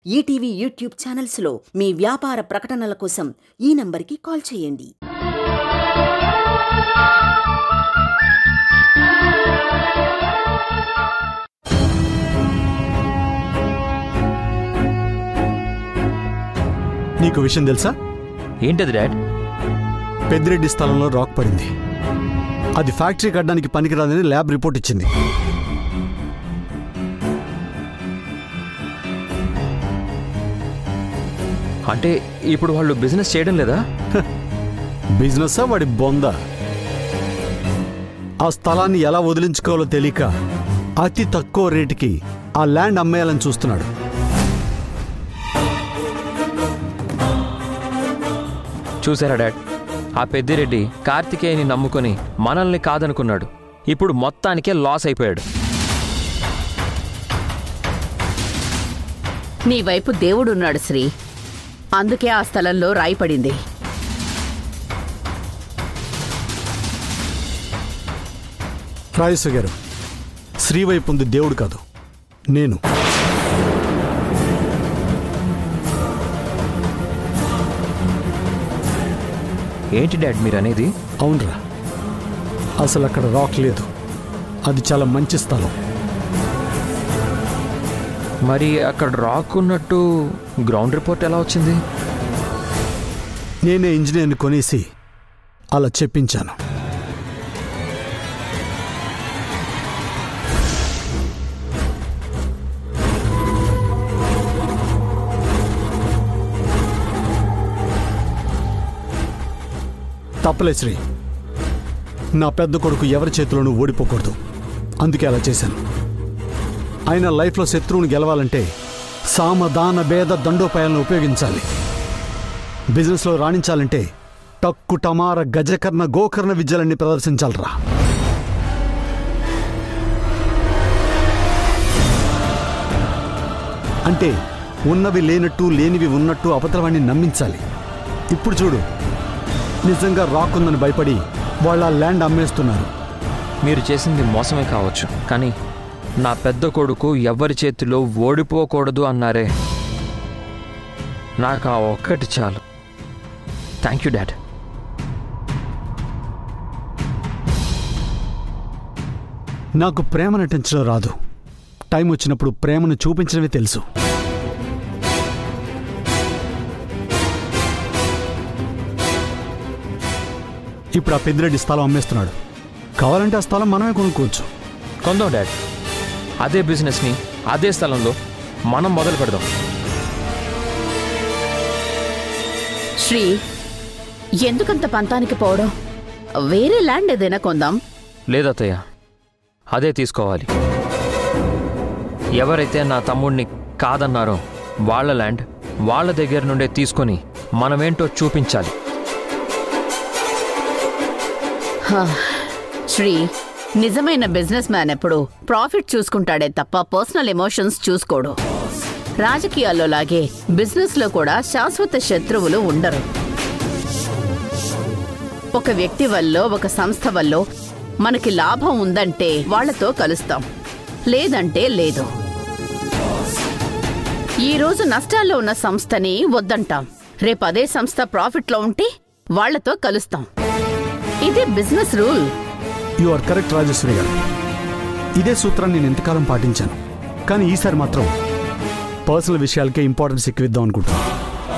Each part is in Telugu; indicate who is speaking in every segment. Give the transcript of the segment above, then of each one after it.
Speaker 1: ఈటీవీ యూట్యూబ్ ఛానల్స్లో మీ వ్యాపార ప్రకటనల కోసం ఈ నంబర్కి కాల్ చేయండి
Speaker 2: నీకు విషయం తెలుసా
Speaker 3: ఏంటది డాడ్
Speaker 2: పెద్దిరెడ్డి స్థలంలో రాక్ పడింది అది ఫ్యాక్టరీ కట్టడానికి పనికిరాదని ల్యాబ్ రిపోర్ట్ ఇచ్చింది
Speaker 3: అంటే ఇప్పుడు వాళ్ళు బిజినెస్ చేయడం లేదా
Speaker 2: బిజినెస్ వాడి బొంద ఆ స్థలాన్ని ఎలా వదిలించుకోవాలో తెలియక అతి తక్కువ రేటుకి ఆ ల్యాండ్ అమ్మేయాలని చూస్తున్నాడు
Speaker 3: చూసారా డాడ్ ఆ పెద్దిరెడ్డి కార్తికేయని నమ్ముకొని మనల్ని కాదనుకున్నాడు ఇప్పుడు మొత్తానికే లాస్ అయిపోయాడు
Speaker 4: నీ వైపు దేవుడున్నాడు శ్రీ అందుకే ఆ స్థలంలో రాయి పడింది
Speaker 2: రాజేశ్వర గారు శ్రీవైపు ఉంది దేవుడు కాదు నేను
Speaker 3: ఏంటి డాడ్ మీరు అనేది
Speaker 2: అవునరా అసలు అక్కడ రాక్ లేదు అది చాలా మంచి స్థలం
Speaker 3: మరి అక్కడ రాక్ ఉన్నట్టు గ్రౌండ్ రిపోర్ట్ ఎలా వచ్చింది
Speaker 2: నేనే ఇంజనీర్ని కొనేసి అలా చెప్పించాను తప్పలే శ్రీ నా పెద్ద కొడుకు ఎవరి చేతిలోనూ ఓడిపోకూడదు అందుకే అలా చేశాను ఆయన లైఫ్లో శత్రువుని గెలవాలంటే సామదాన భేద దండోపాయాలను ఉపయోగించాలి బిజినెస్లో రాణించాలంటే టక్కు టమార గజకర్ణ గోకర్ణ విద్యలన్నీ ప్రదర్శించాలరా అంటే ఉన్నవి లేనట్టు లేనివి ఉన్నట్టు అవతలవాణ్ణి నమ్మించాలి ఇప్పుడు చూడు నిజంగా రాకుందని భయపడి వాళ్ళ ల్యాండ్ అమ్మేస్తున్నారు
Speaker 3: మీరు చేసింది మోసమే కావచ్చు కానీ నా పెద్ద కొడుకు ఎవరి చేతిలో ఓడిపోకూడదు అన్నారే నాకు ఆ ఒక్కటి చాలు థ్యాంక్ యూ డాడ్
Speaker 2: నాకు ప్రేమ నటించడం రాదు టైం వచ్చినప్పుడు ప్రేమను చూపించడమే తెలుసు ఇప్పుడు ఆ పెద్దిరెడ్డి స్థలం అమ్మేస్తున్నాడు కావాలంటే ఆ స్థలం మనమే కొనుక్కోవచ్చు
Speaker 3: కొందాం డాడ్ అదే బిజినెస్ని అదే స్థలంలో మనం మొదలు పెడదాం
Speaker 4: శ్రీ ఎందుకంత పంతానికి పోవడం వేరే ల్యాండ్ ఏదైనా కొందాం
Speaker 3: లేదత్తయ్య అదే తీసుకోవాలి ఎవరైతే నా తమ్ముడిని కాదన్నారో వాళ్ళ ల్యాండ్ వాళ్ళ దగ్గర నుండే తీసుకొని మనమేంటో చూపించాలి
Speaker 4: హా, శ్రీ నిజమైన బిజినెస్ మ్యాన్ ఎప్పుడు ప్రాఫిట్ చూసుకుంటాడే తప్ప పర్సనల్ ఎమోషన్స్ చూసుకోడు రాజకీయాల్లో లాగే బిజినెస్ లో కూడా శాశ్వత శత్రువులు ఉండరు ఒక వ్యక్తి వల్ల ఒక సంస్థ వల్ల మనకి లాభం ఉందంటే వాళ్ళతో కలుస్తాం లేదంటే లేదు ఈ రోజు నష్టాల్లో ఉన్న సంస్థని వద్దంటాం రేపు అదే సంస్థ ప్రాఫిట్లో ఉంటే వాళ్ళతో కలుస్తాం ఇదే business rule
Speaker 2: you are correct Rajeshwari గారు ఇదే సూత్రాన్ని నేను ఎంతకాలం పాటించాను కానీ ఈసారి మాత్రం పర్సనల్ విషయాలకే ఇంపార్టెన్స్ ఎక్కువిద్దాం అనుకుంటున్నాను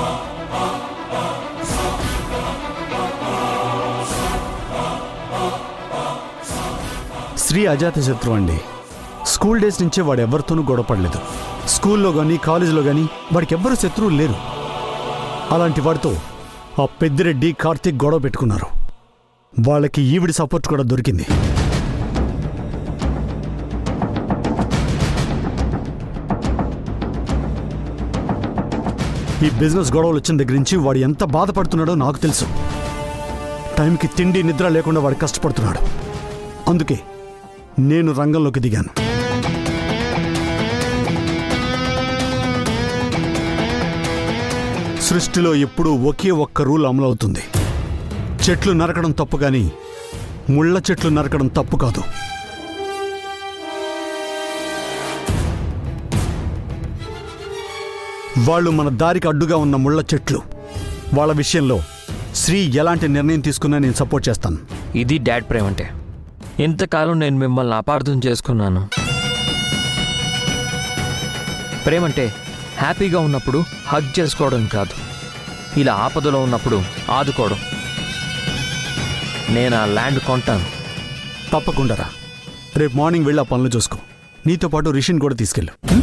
Speaker 2: శ్రీ అజాత శత్రు అండి స్కూల్ డేస్ నుంచే వాడు ఎవరితోనూ గొడవపడలేదు స్కూల్లో కానీ కాలేజీలో కానీ వాడికి ఎవ్వరూ శత్రువులు లేరు అలాంటి వాడితో ఆ పెద్దిరెడ్డి కార్తీక్ గొడవ పెట్టుకున్నారు వాళ్ళకి ఈవిడి సపోర్ట్ కూడా దొరికింది ఈ బిజినెస్ గొడవలు వచ్చిన దగ్గర నుంచి వాడు ఎంత బాధపడుతున్నాడో నాకు తెలుసు టైంకి తిండి నిద్ర లేకుండా వాడు కష్టపడుతున్నాడు అందుకే నేను రంగంలోకి దిగాను సృష్టిలో ఎప్పుడూ ఒకే ఒక్క రూల్ అమలవుతుంది చెట్లు నరకడం తప్పు కానీ ముళ్ళ చెట్లు నరకడం తప్పు కాదు వాళ్ళు మన దారికి అడ్డుగా ఉన్న ముళ్ళ చెట్లు వాళ్ళ విషయంలో శ్రీ ఎలాంటి నిర్ణయం తీసుకున్నా నేను సపోర్ట్ చేస్తాను
Speaker 3: ఇది డాడ్ ప్రేమ అంటే ఇంతకాలం నేను మిమ్మల్ని అపార్థం చేసుకున్నాను ప్రేమంటే హ్యాపీగా ఉన్నప్పుడు హగ్ చేసుకోవడం కాదు ఇలా ఆపదలో ఉన్నప్పుడు ఆదుకోవడం నేను ఆ ల్యాండ్ కొంటాను
Speaker 2: తప్పకుండా రా రేపు మార్నింగ్ వెళ్ళి ఆ పనులు చూసుకో నీతో పాటు రిషిని కూడా తీసుకెళ్ళు హ్మ్?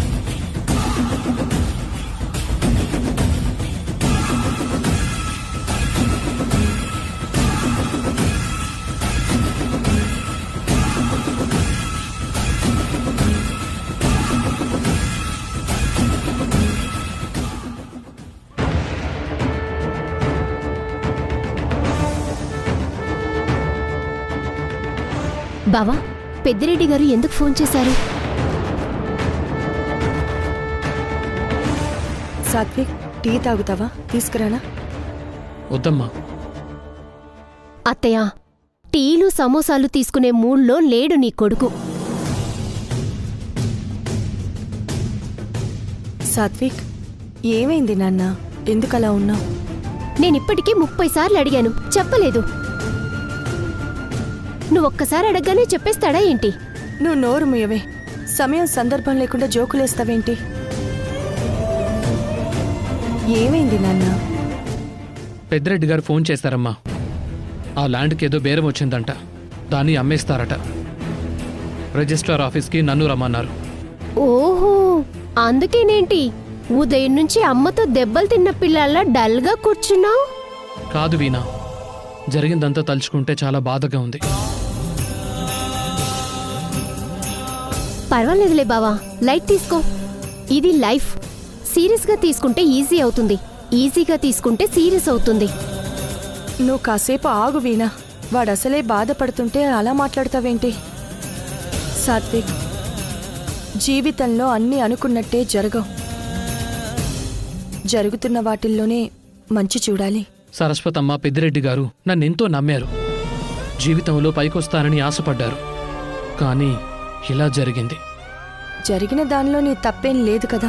Speaker 5: బావా పెద్దిరెడ్డి గారు ఎందుకు ఫోన్ చేశారు
Speaker 6: సాత్విక్ టీ తాగుతావా తీసుకురానా
Speaker 7: వద్దమ్మా
Speaker 5: అత్తయ్య టీలు సమోసాలు తీసుకునే మూడ్లో లేడు నీ కొడుకు
Speaker 6: సాత్విక్ ఏమైంది నాన్న ఎందుకలా ఉన్నావు
Speaker 5: నేనిప్పటికీ ముప్పై సార్లు అడిగాను చెప్పలేదు నువ్వొక్కసారి అడగగానే చెప్పేస్తాడా ఏంటి
Speaker 6: నువ్వు నోరు ముయ్యవే సమయం సందర్భం లేకుండా జోకులేస్తావేంటి ఏమైంది నాన్న
Speaker 7: పెద్దిరెడ్డి గారు ఫోన్ చేశారమ్మా ఆ ల్యాండ్కి ఏదో బేరం వచ్చిందంట దాన్ని అమ్మేస్తారట రిజిస్ట్రార్ ఆఫీస్కి నన్ను రమ్మన్నారు
Speaker 5: ఓహో అందుకేనేంటి ఉదయం నుంచి అమ్మతో దెబ్బలు తిన్న పిల్లల్లా డల్గా కూర్చున్నావు
Speaker 7: కాదు వీణా జరిగిందంతా తలుచుకుంటే చాలా బాధగా ఉంది
Speaker 5: పర్వాలేదులే బావా లైట్ తీసుకో ఇది లైఫ్ సీరియస్గా తీసుకుంటే ఈజీ అవుతుంది ఈజీగా తీసుకుంటే సీరియస్ అవుతుంది
Speaker 6: నువ్వు కాసేపు ఆగు వీణా వాడు అసలే బాధపడుతుంటే అలా మాట్లాడతావేంటి సాత్విక్ జీవితంలో అన్నీ అనుకున్నట్టే జరగవు జరుగుతున్న వాటిల్లోనే మంచి చూడాలి
Speaker 7: సరస్వతమ్మ పెద్దిరెడ్డి గారు నన్నెంతో నమ్మారు జీవితంలో పైకొస్తానని ఆశపడ్డారు కానీ ఇలా జరిగింది
Speaker 6: జరిగిన దానిలో నీ తప్పేం లేదు కదా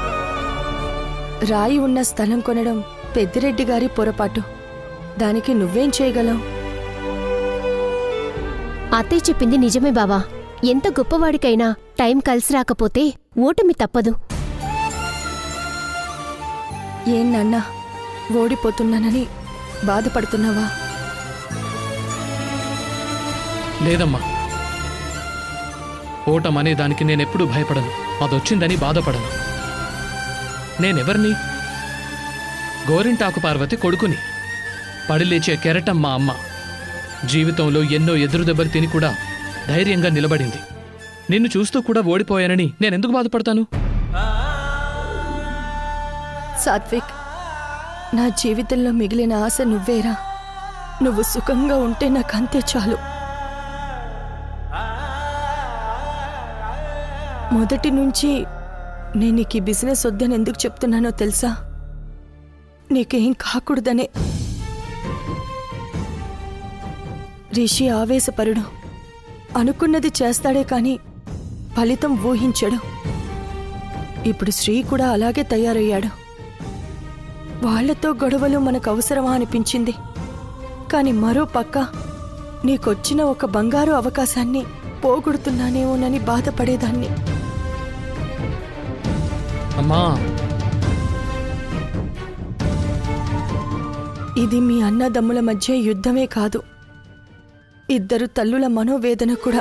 Speaker 6: రాయి ఉన్న స్థలం కొనడం పెద్దిరెడ్డి గారి పొరపాటు దానికి నువ్వేం చేయగలవు
Speaker 5: అత్తయ్య చెప్పింది నిజమే బావా ఎంత గొప్పవాడికైనా టైం కలిసి రాకపోతే ఓటమి తప్పదు
Speaker 6: ఏం నాన్నా ఓడిపోతున్నానని బాధపడుతున్నావా
Speaker 7: లేదమ్మా ఓటమనే దానికి నేనెప్పుడూ భయపడను అదొచ్చిందని బాధపడను నేనెవర్ని గోరింటాకు పార్వతి కొడుకుని పడిలేచే కెరటం మా అమ్మ జీవితంలో ఎన్నో ఎదురు దెబ్బలు తిని కూడా ధైర్యంగా నిలబడింది నిన్ను చూస్తూ కూడా ఓడిపోయానని నేనెందుకు బాధపడతాను
Speaker 6: సాత్విక్ నా జీవితంలో మిగిలిన ఆశ నువ్వేరా నువ్వు సుఖంగా ఉంటే నాకు అంతే చాలు మొదటి నుంచి నేను నీకు ఈ బిజినెస్ వద్దని ఎందుకు చెప్తున్నానో తెలుసా నీకేం కాకూడదనే రిషి ఆవేశపరుడు అనుకున్నది చేస్తాడే కాని ఫలితం ఊహించడు ఇప్పుడు శ్రీ కూడా అలాగే తయారయ్యాడు వాళ్లతో గొడవలు మనకు అవసరమా అనిపించింది కాని మరో పక్క నీకొచ్చిన ఒక బంగారు అవకాశాన్ని పోగొడుతున్నానేమోనని బాధపడేదాన్ని
Speaker 7: అమ్మా
Speaker 6: ఇది మీ అన్నదమ్ముల మధ్య యుద్ధమే కాదు ఇద్దరు తల్లుల మనోవేదన కూడా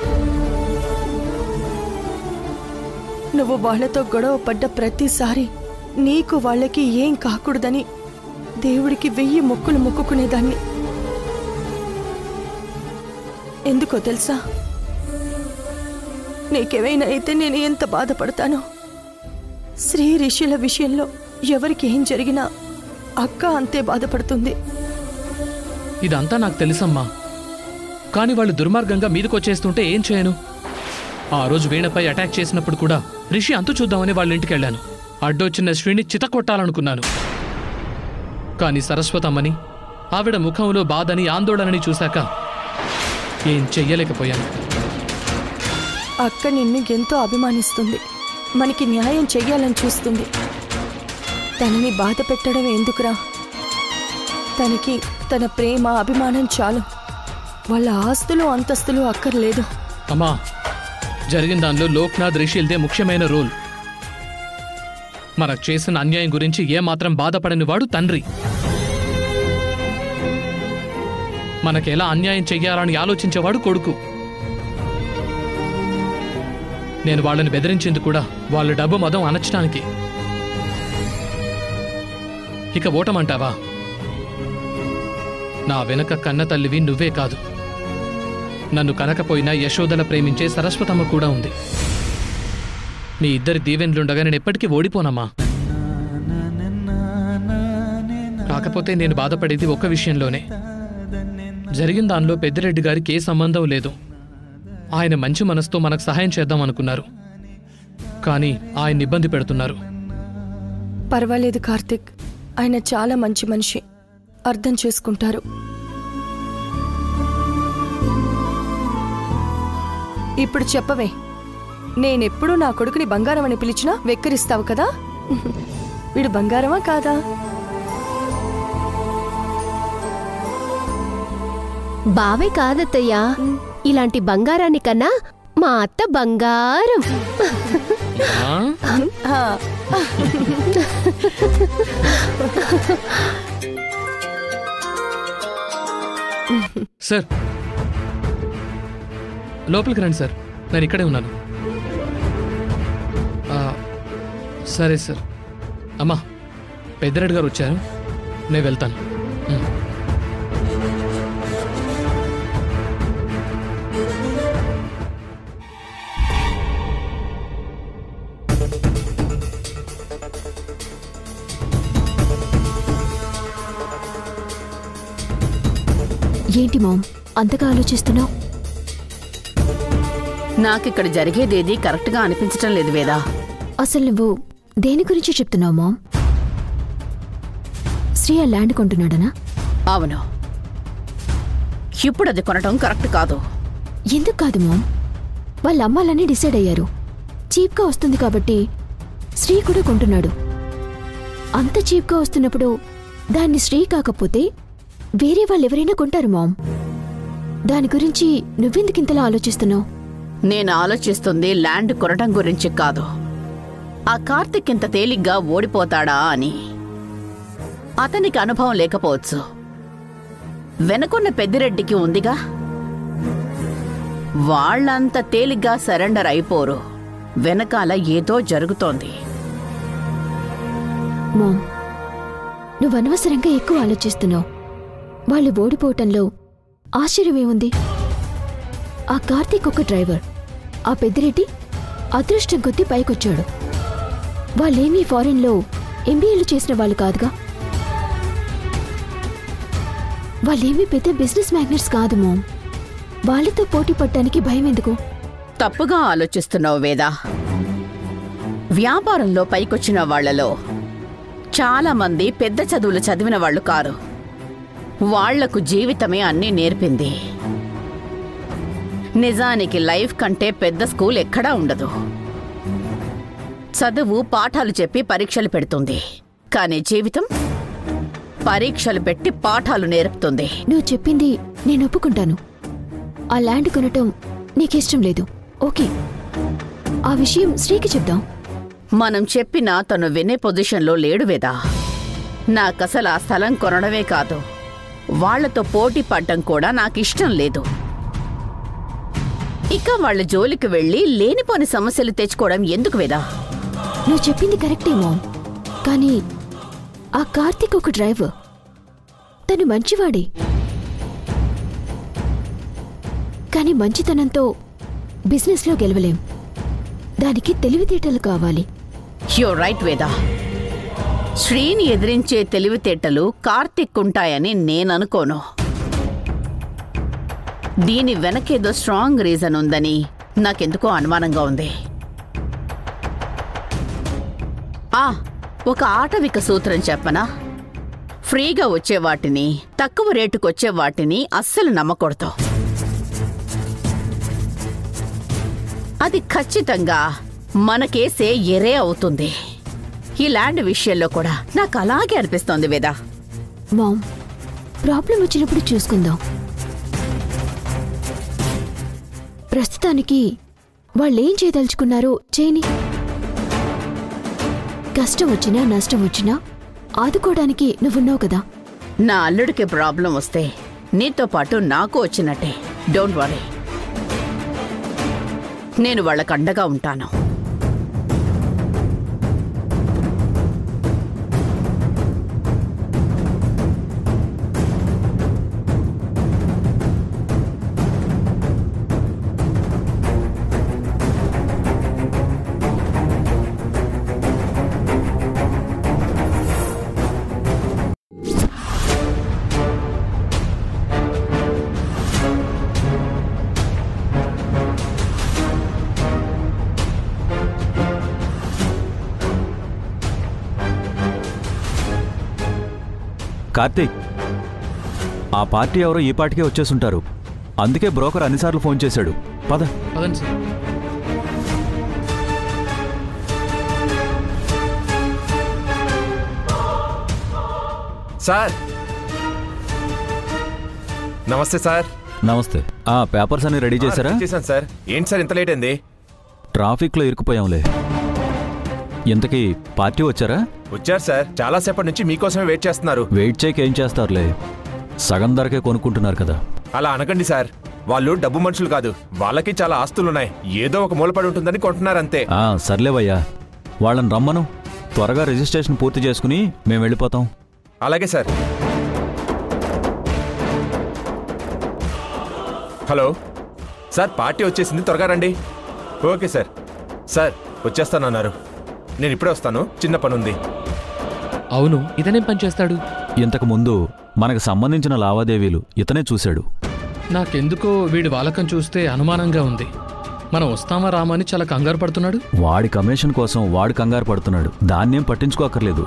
Speaker 6: నువ్వు వాళ్లతో గొడవ పడ్డ ప్రతిసారి నీకు వాళ్ళకి ఏం కాకూడదని దేవుడికి వెయ్యి మొక్కులు మొక్కుకునేదాన్ని ఎందుకో తెలుసా నీకేమైనా అయితే నేను ఎంత బాధపడతానో శ్రీ రిషిల విషయంలో ఎవరికి ఏం జరిగినా అక్క అంతే బాధపడుతుంది
Speaker 7: ఇదంతా నాకు తెలుసమ్మా కానీ వాళ్ళు దుర్మార్గంగా మీదకొచ్చేస్తుంటే ఏం చేయను ఆ రోజు వీణపై అటాక్ చేసినప్పుడు కూడా రిషి అంతు చూద్దామని వాళ్ళ ఇంటికి వెళ్ళాను అడ్డొచ్చిన శ్రీని చితకొట్టాలనుకున్నాను కానీ సరస్వతమ్మని ఆవిడ ముఖంలో బాధని ఆందోళనని చూశాక ఏం చెయ్యలేకపోయాను
Speaker 6: అక్క నిన్ను ఎంతో అభిమానిస్తుంది మనకి న్యాయం చెయ్యాలని చూస్తుంది తనని బాధ పెట్టడం ఎందుకురా తనకి తన ప్రేమ అభిమానం చాలు వాళ్ళ ఆస్తులు అంతస్తులు అక్కర్లేదు
Speaker 7: అమ్మా జరిగిన దానిలో లోక్నాథ్ రిషిల్దే ముఖ్యమైన రోల్ మనకు చేసిన అన్యాయం గురించి ఏమాత్రం బాధపడని వాడు తండ్రి మనకెలా అన్యాయం చెయ్యాలని ఆలోచించేవాడు కొడుకు నేను వాళ్ళని బెదిరించింది కూడా వాళ్ళ డబ్బు మదం అనర్చడానికి ఇక ఓటమంటావా నా వెనక కన్న తల్లివి నువ్వే కాదు నన్ను కనకపోయినా యశోదల ప్రేమించే సరస్వతమ్మ కూడా ఉంది మీ ఇద్దరి దీవెన్లుండగా నేను ఎప్పటికీ ఓడిపోనమ్మా కాకపోతే నేను బాధపడేది ఒక్క విషయంలోనే జరిగిన దానిలో పెద్దిరెడ్డి గారికి ఏ సంబంధం లేదు ఆయన మంచి మనసుతో మనకు సహాయం చేద్దాం అనుకున్నారు కానీ ఆయన ఇబ్బంది పెడుతున్నారు
Speaker 6: పర్వాలేదు కార్తిక్ ఆయన చాలా మంచి మనిషి అర్థం చేసుకుంటారు ఇప్పుడు చెప్పవే నేనెప్పుడు నా కొడుకుని బంగారం అని పిలిచినా వెక్కిరిస్తావు కదా వీడు బంగారమా కాదా
Speaker 5: బావే కాదత్తయ్యా ఇలాంటి బంగారాన్ని కన్నా మా అత్త బంగారం
Speaker 7: ఆ?
Speaker 6: ఆ,
Speaker 7: సార్ లోపలికి రండి సార్ నేను ఇక్కడే ఉన్నాను ఆ, సరే సార్ అమ్మా పెద్దిరెడ్డి గారు వచ్చారు నేను వెళ్తాను ఉమ్.
Speaker 5: ఏంటి మామ్ అంతగా ఆలోచిస్తున్నావు
Speaker 4: నాకిక్కడ జరిగేదేది కరెక్ట్గా అనిపించటం లేదు వేదా
Speaker 5: అసలు నువ్వు దేని గురించి చెప్తున్నావు మామ్ శ్రీ ఆ ల్యాండ్ కొంటున్నాడనా
Speaker 4: అవును ఇప్పుడు అది కొనటం కరెక్ట్ కాదు
Speaker 5: ఎందుకు కాదు మామ్ వాళ్ళ అమ్మాలని డిసైడ్ అయ్యారు చీప్గా వస్తుంది కాబట్టి శ్రీ కూడా కొంటున్నాడు అంత చీప్గా వస్తున్నప్పుడు దాన్ని శ్రీ కాకపోతే వేరే వాళ్ళు ఎవరైనా కొంటారు మామ్ దాని గురించి నువ్వెందుకు ఇంతలా ఆలోచిస్తున్నావు
Speaker 4: నేను ఆలోచిస్తుంది ల్యాండ్ కొనటం గురించి కాదు ఆ కార్తిక్ ఇంత తేలిగ్గా ఓడిపోతాడా అని అతనికి అనుభవం లేకపోవచ్చు వెనకున్న పెద్దిరెడ్డికి ఉందిగా వాళ్ళంత తేలిగ్గా సరెండర్ అయిపోరు వెనకాల ఏదో జరుగుతోంది
Speaker 5: మామ్ నువ్వు అనవసరంగా ఎక్కువ ఆలోచిస్తున్నావు వాళ్ళు ఓడిపోవటంలో ఆశ్చర్యమేముంది ఆ కార్తీక్ ఒక డ్రైవర్ ఆ పెద్దిరెడ్డి అదృష్టం కొద్దీ పైకొచ్చాడు వాళ్ళేమీ ఫారెన్లో ఎంబీఏలు చేసిన వాళ్ళు కాదుగా వాళ్ళేమీ పెద్ద బిజినెస్ మ్యాగ్నెట్స్ కాదు మామ్ వాళ్ళతో పోటీ పడటానికి భయం ఎందుకు
Speaker 4: తప్పుగా ఆలోచిస్తున్నావు వేదా వ్యాపారంలో పైకొచ్చిన వాళ్లలో చాలా మంది పెద్ద చదువులు చదివిన వాళ్ళు కారు వాళ్లకు జీవితమే అన్నీ నేర్పింది నిజానికి లైఫ్ కంటే పెద్ద స్కూల్ ఎక్కడా ఉండదు చదువు పాఠాలు చెప్పి పరీక్షలు పెడుతుంది కానీ జీవితం పరీక్షలు పెట్టి పాఠాలు నేర్పుతుంది
Speaker 5: నువ్వు చెప్పింది నేను ఒప్పుకుంటాను ఆ ల్యాండ్ కొనటం నీకిష్టం లేదు ఓకే ఆ విషయం శ్రీకి చెప్దాం
Speaker 4: మనం చెప్పినా తను వినే పొజిషన్లో లేడు వేదా నాకసలు ఆ స్థలం కొనడమే కాదు వాళ్లతో పోటీ పడ్డం కూడా నాకిష్టం లేదు ఇక వాళ్ళ జోలికి వెళ్ళి లేనిపోని సమస్యలు తెచ్చుకోవడం ఎందుకు వేదా
Speaker 5: నువ్వు చెప్పింది కరెక్టే మామ్ కానీ ఆ కార్తీక్ ఒక డ్రైవర్ తను మంచివాడే కానీ మంచితనంతో బిజినెస్లో గెలవలేం దానికి తెలివితేటలు కావాలి
Speaker 4: యో రైట్ వేదా శ్రీని ఎదిరించే తెలివితేటలు కార్తిక్ ఉంటాయని నేననుకోను దీని వెనకేదో స్ట్రాంగ్ రీజన్ ఉందని నాకెందుకో అనుమానంగా ఉంది ఆ ఒక ఆటవిక సూత్రం చెప్పనా ఫ్రీగా వచ్చే వాటిని తక్కువ రేటుకొచ్చే వాటిని అస్సలు నమ్మకూడదు అది ఖచ్చితంగా మనకేసే ఎరే అవుతుంది ఈ ల్యాండ్ విషయంలో కూడా నాకు అలాగే అనిపిస్తోంది వేదా
Speaker 5: మామ్ ప్రాబ్లం వచ్చినప్పుడు చూసుకుందాం ప్రస్తుతానికి వాళ్ళేం చేయదలుచుకున్నారో చేయని కష్టం వచ్చినా నష్టం వచ్చినా ఆదుకోవడానికి నువ్వున్నావు కదా
Speaker 4: నా అల్లుడికి ప్రాబ్లం వస్తే నీతో పాటు నాకు వచ్చినట్టే డోంట్ వరీ నేను వాళ్ళకు అండగా ఉంటాను
Speaker 8: కార్తీక్ ఆ పార్టీ ఎవరో ఈ పార్టీకే వచ్చేసుంటారు అందుకే బ్రోకర్ అన్నిసార్లు ఫోన్ చేశాడు పద
Speaker 7: పదండి సార్
Speaker 9: సార్ నమస్తే సార్
Speaker 8: నమస్తే ఆ పేపర్స్ అన్ని రెడీ చేశారా
Speaker 9: చేశాను సార్ ఏంటి సార్ ఇంత లేట్ అయింది
Speaker 8: ట్రాఫిక్లో ఇరుక్కుపోయాంలే ఇంతకీ పార్టీ వచ్చారా
Speaker 9: వచ్చారు సార్ చాలా సేపటి నుంచి మీకోసమే వెయిట్ చేస్తున్నారు
Speaker 8: వెయిట్ చేయక ఏం చేస్తారులే సగం ధరకే కొనుక్కుంటున్నారు కదా
Speaker 9: అలా అనకండి సార్ వాళ్ళు డబ్బు మనుషులు కాదు వాళ్ళకి చాలా ఆస్తులున్నాయి ఏదో ఒక మూలపడి ఉంటుందని కొంటున్నారు అంతే
Speaker 8: ఆ సర్లేవయ్యా వాళ్ళని రమ్మను త్వరగా రిజిస్ట్రేషన్ పూర్తి చేసుకుని మేము వెళ్ళిపోతాం
Speaker 9: అలాగే సార్ హలో సార్ పార్టీ వచ్చేసింది త్వరగా రండి ఓకే సార్ సార్ వచ్చేస్తానన్నారు నేను ఇప్పుడే వస్తాను చిన్న పని ఉంది
Speaker 7: అవును ఇతనేం పని చేస్తాడు
Speaker 8: ఇంతకు ముందు మనకు సంబంధించిన లావాదేవీలు ఇతనే చూశాడు
Speaker 7: నాకెందుకో వీడి వాలకం చూస్తే అనుమానంగా ఉంది మనం వస్తామా రామా అని చాలా కంగారు పడుతున్నాడు
Speaker 8: వాడి కమిషన్ కోసం వాడు కంగారు పడుతున్నాడు దాన్నేం పట్టించుకోకర్లేదు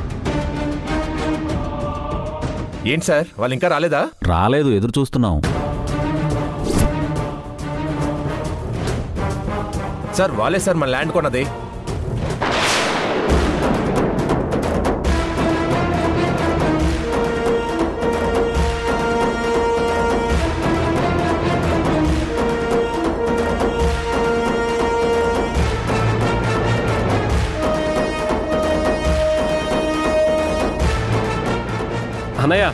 Speaker 9: ఏంటి సార్ వాళ్ళు ఇంకా రాలేదా
Speaker 8: రాలేదు ఎదురు చూస్తున్నాం
Speaker 9: సార్ వాళ్ళే సార్ మన ల్యాండ్ కొన్నది
Speaker 10: అన్నయ్య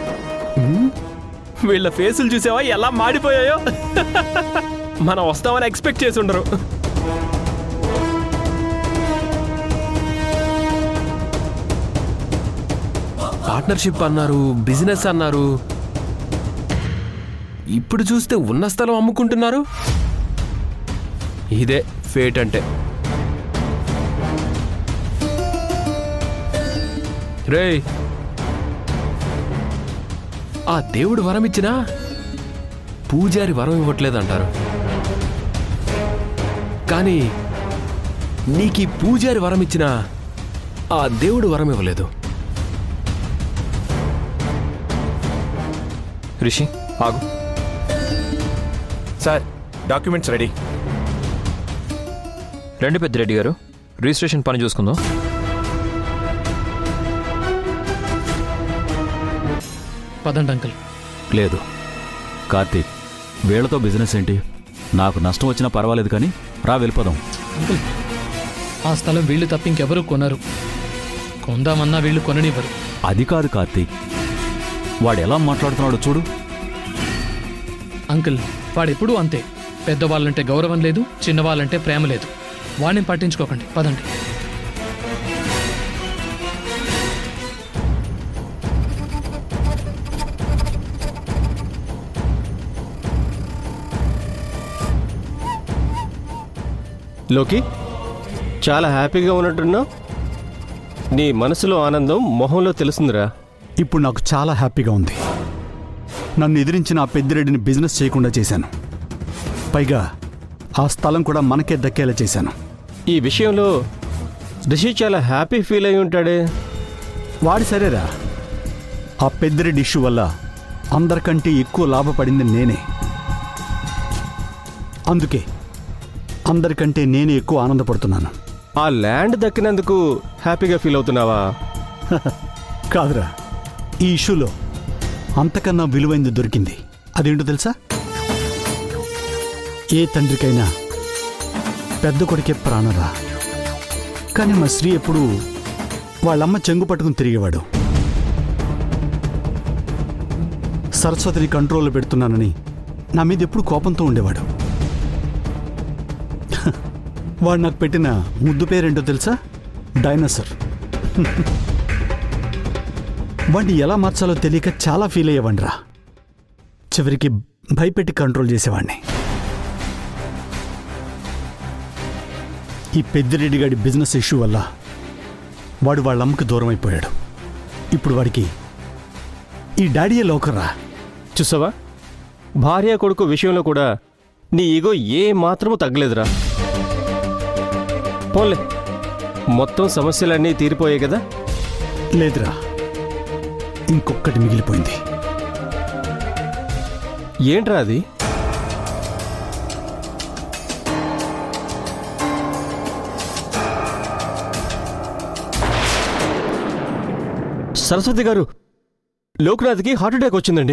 Speaker 10: వీళ్ళ ఫేసులు చూసావా ఎలా మాడిపోయాయో మనం వస్తామని ఎక్స్పెక్ట్ చేసి ఉండరు పార్ట్నర్షిప్ అన్నారు బిజినెస్ అన్నారు ఇప్పుడు చూస్తే ఉన్న స్థలం అమ్ముకుంటున్నారు ఇదే ఫేట్ అంటే రేయ్ ఆ దేవుడు వరం ఇచ్చినా పూజారి వరం ఇవ్వట్లేదంటారు కానీ నీకు ఈ పూజారి వరం ఇచ్చినా ఆ దేవుడు వరం ఇవ్వలేదు
Speaker 3: రిషి ఆగు
Speaker 9: సార్ డాక్యుమెంట్స్ రెడీ
Speaker 3: రండి పెద్దిరెడ్డి గారు రిజిస్ట్రేషన్ పని చూసుకుందాం
Speaker 7: పదండి అంకుల్
Speaker 8: లేదు కార్తీక్ వీళ్ళతో బిజినెస్ ఏంటి నాకు నష్టం వచ్చినా పర్వాలేదు కానీ రా వెళ్ళిపోదాం
Speaker 7: అంకుల్ ఆ స్థలం వీళ్ళు తప్ప ఇంకెవరూ కొనరు కొందామన్నా వీళ్ళు కొననివ్వరు
Speaker 8: అది కాదు కార్తీక్ వాడు ఎలా మాట్లాడుతున్నాడో చూడు
Speaker 7: అంకుల్ వాడెప్పుడూ అంతే పెద్దవాళ్ళంటే గౌరవం లేదు చిన్నవాళ్ళంటే ప్రేమ లేదు వాడిని పట్టించుకోకండి పదండి
Speaker 10: లోకి చాలా హ్యాపీగా ఉన్నట్టున్నావు నీ మనసులో ఆనందం మొహంలో తెలుస్తుందిరా
Speaker 2: ఇప్పుడు నాకు చాలా హ్యాపీగా ఉంది నన్ను ఎదిరించిన ఆ పెద్దిరెడ్డిని బిజినెస్ చేయకుండా చేశాను పైగా ఆ స్థలం కూడా మనకే దక్కేలా చేశాను
Speaker 10: ఈ విషయంలో రిషి చాలా హ్యాపీ ఫీల్ అయి ఉంటాడే
Speaker 2: వాడి సరేరా ఆ పెద్దిరెడ్డి ఇష్యూ వల్ల అందరికంటే ఎక్కువ లాభపడింది నేనే అందుకే అందరికంటే నేనే ఎక్కువ ఆనందపడుతున్నాను
Speaker 10: ఆ ల్యాండ్ దక్కినందుకు హ్యాపీగా ఫీల్ అవుతున్నావా
Speaker 2: కాదురా ఈ ఇష్యూలో అంతకన్నా విలువైంది దొరికింది అదేంటో తెలుసా ఏ తండ్రికైనా పెద్ద కొడుకే ప్రాణరా కానీ మా శ్రీ ఎప్పుడు వాళ్ళమ్మ చెంగు పట్టుకుని తిరిగేవాడు సరస్వతిని కంట్రోల్లో పెడుతున్నానని నా మీద ఎప్పుడు కోపంతో ఉండేవాడు హ, వాడు నాకు పెట్టిన ముద్దు పేరేంటో తెలుసా డైనోసర్ వాడిని ఎలా మార్చాలో తెలియక చాలా ఫీల్ అయ్యేవాడిరా చివరికి భయపెట్టి కంట్రోల్ చేసేవాడిని ఈ పెద్దిరెడ్డి గారి బిజినెస్ ఇష్యూ వల్ల వాడు వాళ్ళ అమ్మకి దూరం అయిపోయాడు ఇప్పుడు వాడికి ఈ డాడీయే లోకరా
Speaker 10: చూసావా భార్య కొడుకు విషయంలో కూడా నీ ఈగో ఏ మాత్రము తగ్గలేదురా పోన్లే మొత్తం సమస్యలన్నీ తీరిపోయాయి కదా
Speaker 2: లేదురా ఇంకొక్కటి మిగిలిపోయింది
Speaker 10: ఏంట్రా అది సరస్వతి గారు లోక్నాథ్కి హార్ట్ అటాక్ వచ్చిందండి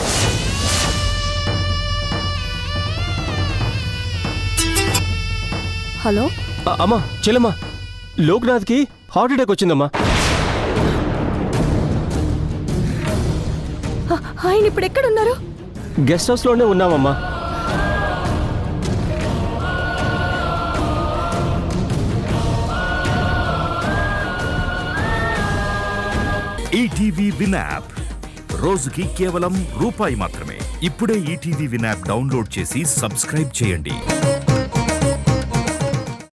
Speaker 6: హలో
Speaker 10: అ- అమ్మా చెల్లమ్మా లోక్నాథ్కి హార్ట్ అటాక్ వచ్చిందమ్మా
Speaker 6: ఆ- ఆయన ఇప్పుడు ఎక్కడున్నారు
Speaker 10: గెస్ట్ హౌస్లోనే ఉన్నామమ్మా
Speaker 11: ఈటీవీ విన్ యాప్ రోజుకి కేవలం రూపాయి మాత్రమే ఇప్పుడే ఈటీవీ విన్ యాప్ డౌన్లోడ్ చేసి సబ్స్క్రైబ్ చేయండి